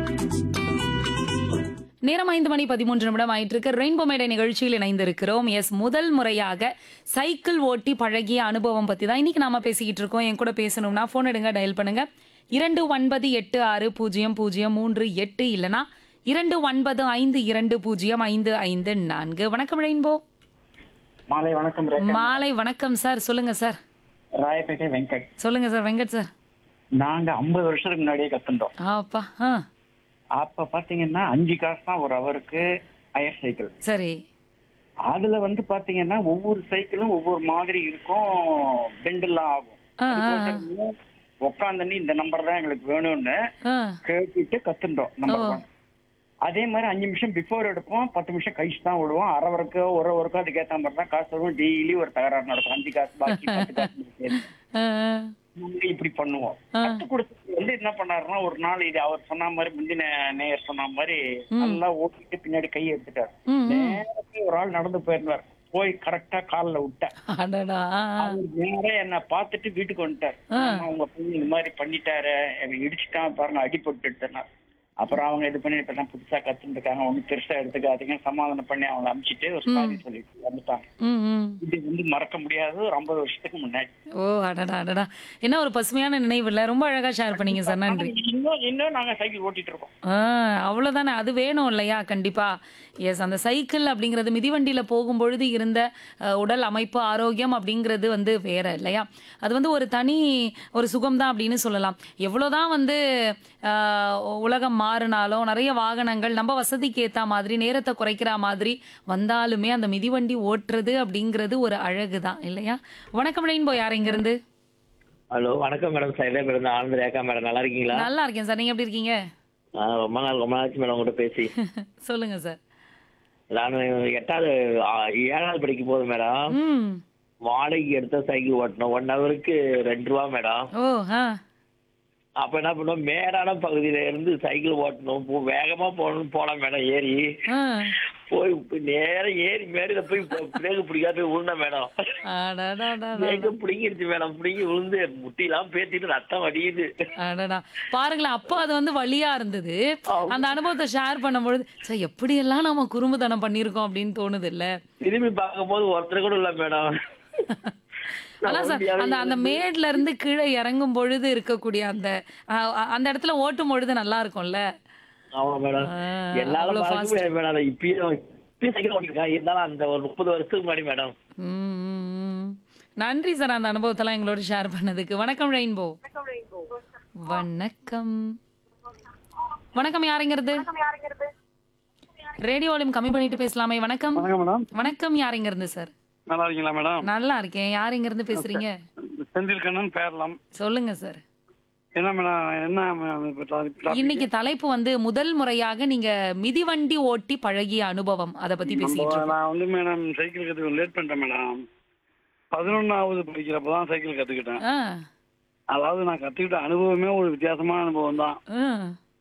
நேரம் ஐந்து மணி பதிமூன்று நிமிடம் ஆயிட்டு இருக்கு ரெயின்போ மேடை நிகழ்ச்சியில் இணைந்திருக்கிறோம் எஸ் முதல் முறையாக சைக்கிள் ஓட்டி பழகிய அனுபவம் பத்தி தான் இன்னைக்கு நாம பேசிக்கிட்டு இருக்கோம் என் கூட பேசணும்னா போன் எடுங்க டயல் பண்ணுங்க இரண்டு ஒன்பது எட்டு ஆறு பூஜ்ஜியம் பூஜ்ஜியம் மூன்று எட்டு இல்லனா இரண்டு ஒன்பது ஐந்து இரண்டு பூஜ்ஜியம் ஐந்து ஐந்து நான்கு வணக்கம் ரெயின்போ மாலை வணக்கம் ரேகா. மாலை வணக்கம் சார் சொல்லுங்க சார் ராயப்பேட்டை வெங்கட் சொல்லுங்க சார் வெங்கட் சார் நாங்க ஐம்பது வருஷத்துக்கு முன்னாடியே கத்துட்டோம் ஆப்பா ஆ அப்ப பாத்தீங்கன்னா அஞ்சு காசு தான் ஒரு அவருக்கு ஹயர் சைக்கிள் சரி அதுல வந்து பாத்தீங்கன்னா ஒவ்வொரு சைக்கிளும் ஒவ்வொரு மாதிரி இருக்கும் பெண்டெல்லாம் ஆகும் ஆ ஆ ஆ. உட்காந்து இந்த நம்பர் தான் எங்களுக்கு வேணும்னு ஆ கேட்டுட்டு கத்துட்டோம் நம்பர் ஓ. ஒன் அதே மாதிரி அஞ்சு நிமிஷம் பிஃபோர் எடுப்போம் பத்து நிமிஷம் கழிச்சு தான் விடுவோம் அரை வரைக்கோ ஒரு வரைக்கும் அதுக்கு ஏத்த மாதிரி தான் காசு வரும் டெய்லி ஒரு தகராறு நடக்கும் அஞ்சு காசு பாக்கி பத்து காசு சேர்த்து. ஆ, நாங்க இப்படி பண்ணுவோம் ஆ. கத்து கொடுத்து வந்து என்ன பண்ணாருன்னா ஒரு நாள் இது அவர் சொன்ன மாதிரி முந்தின நேயர் சொன்ன மாதிரி நல்லா ஓட்டிட்டு பின்னாடி கையை எடுத்துட்டார் ம், ம். நேரத்தை ஒரு ஆள் நடந்து போயிருந்தார் போய் கரெக்டா கால்ல விட்டேன் அடடா ஆ, ஆ. அவர் நேரா என்ன பார்த்துட்டு வீட்டுக்கு வந்துட்டார் ஆமா, உங்க பையன் இந்த மாதிரி பண்ணிட்டாரு அவன் இடிச்சுட்டான் பாருங்க அடிபட்டு அப்புறம் அவங்க இது பண்ணி இப்ப தான் புதுசா கத்துட்டு இருக்காங்க ஒன்னும் பெருசா எடுத்துக்காதீங்க சமாதானம் பண்ணி அவங்க அனுப்பிச்சிட்டு ஒரு சாரி சொல்லிட்டு வந்துட்டாங்க ம் ம் இது வந்து மறக்க முடியாது ஒரு ஐம்பது வருஷத்துக்கு முன்னாடி ஓ அடடா அடடா என்ன ஒரு பசுமையான நினைவு இல்ல ரொம்ப அழகா ஷேர் பண்ணீங்க சார் நன்றி இன்னும் இன்னும் நாங்க சைக்கிள் ஓட்டிட்டு இருக்கோம் ஆ அவ்வளோதானே அது வேணும் இல்லையா கண்டிப்பா எஸ் அந்த சைக்கிள் அப்படிங்கிறது மிதிவண்டியில போகும்பொழுது இருந்த அஹ், உடல் அமைப்பு ஆரோக்கியம் அப்படிங்கிறது வந்து வேற இல்லையா அது வந்து ஒரு தனி ஒரு சுகம்தான் அப்படின்னு சொல்லலாம் எவ்வளோதான் வந்து அஹ், உலகம் மாறினாலும் நிறைய வாகனங்கள் நம்ம வசதிக்கு ஏத்த மாதிரி நேரத்தை குறைக்கிற மாதிரி வந்தாலுமே அந்த மிதிவண்டி ஓட்டுறது அப்படிங்கிறது ஒரு அழகு தான் இல்லையா வணக்கம் ரெயின்போ யார் இங்கிருந்து ஹலோ வணக்கம் மேடம் சைலே மேடம் ஆனந்த் ரேகா மேடம் நல்லா இருக்கீங்களா நல்லா இருக்கேன் சார் நீங்க எப்படி இருக்கீங்க ஆ, ரொம்ப நாள் ரொம்ப நாளாச்சு மேடம் உங்கள்கிட்ட பேசி சொல்லுங்க சார் நான் எட்டாவது ஆ, ஏழாவது படிக்கும் போது மேடம் ம் வாடகைக்கு எடுத்த சைக்கிள் ஓட்டணும் ஒன் ஹவருக்கு ரெண்டு ரூபா மேடம் ஓ ஆ அப்ப என்ன பண்ணுவோம் மேடான பகுதியில இருந்து சைக்கிள் ஓட்டணும் போ- வேகமா போகணும்னு போனோம் மேடம் ஏறி ஆ போய் போய் நேரம் ஏறி மேடையில போய் பிரேக் பிடிக்காத போய் விழுந்தேன் மேடம் அடடடடடா. பிரேக்க பிடிங்கிருச்சு மேடம் பிடிங்கி விழுந்து முட்டிலாம் பேத்திட்டு ரத்தம் வடியுது அடடா பாருங்களேன் அப்போ அது வந்து வழியா இருந்தது ஆமா. அந்த அனுபவத்தை ஷேர் பண்ணும்பொழுது சார் எப்படியெல்லாம் நம்ம குறும்புத்தனம் பண்ணியிருக்கோம் அப்படின்னு தோணுது இல்ல திரும்பி பார்க்கும்போது ஒருத்தர் கூட இல்ல மேடம் ஆனா சார் அந்த அந்த மேட்ல இருந்து கீழே இறங்கும் பொழுது இருக்கக்கூடிய அந்த அஹ், அந்த இடத்துல ஓட்டும் பொழுது நல்லா இருக்கும்ல ஆமா மேடம் ஆ, என்னால அவ்வளவு மறக்க fast. முடியாது மேடம் அதை இப்பயும் இப்பயும் சைக்கிள் ஓட்டிருக்கேன் இருந்தாலும் அந்த ஒரு முப்பது வருஷத்துக்கு முன்னாடி மேடம் ம், ம், ம். நன்றி சார் அந்த அனுபவத்தெல்லாம் எங்களோட ஷேர் பண்ணதுக்கு வணக்கம் ரெயின்போ வணக்கம் வணக்கம் யாருங்கிறது ரேடியோ வால்யூம் கம்மி பண்ணிட்டு பேசலாமே வணக்கம் வணக்கம் மேடம் வணக்கம் யாருங்கிறது சார் நல்லா இருக்கீங்களா மேடம் நல்லா இருக்கேன் யார் இங்க இருந்து பேசுறீங்க செந்தில் கண்ணன் பேரலாம் சொல்லுங்க சார் என்ன மேடம் என்ன மேடம் இப்ப topic? topic? இன்னைக்கு தலைப்பு வந்து முதல் முறையாக நீங்க மிதிவண்டி ஓட்டி பழகிய அனுபவம் அத பத்தி பேசிட்டு நம்ம- இருக்கோம் நான் வந்து மேடம் சைக்கிள் கத்துக்க லேட் பண்ணிட்டேன் மேடம் பதினொன்னாவது படிக்கிறப்ப தான் சைக்கிள் கத்துக்கிட்டேன் ஆ, அதாவது நான் கத்துக்கிட்ட அனுபவமே ஒரு வித்தியாசமான அனுபவம் தான் ஆ,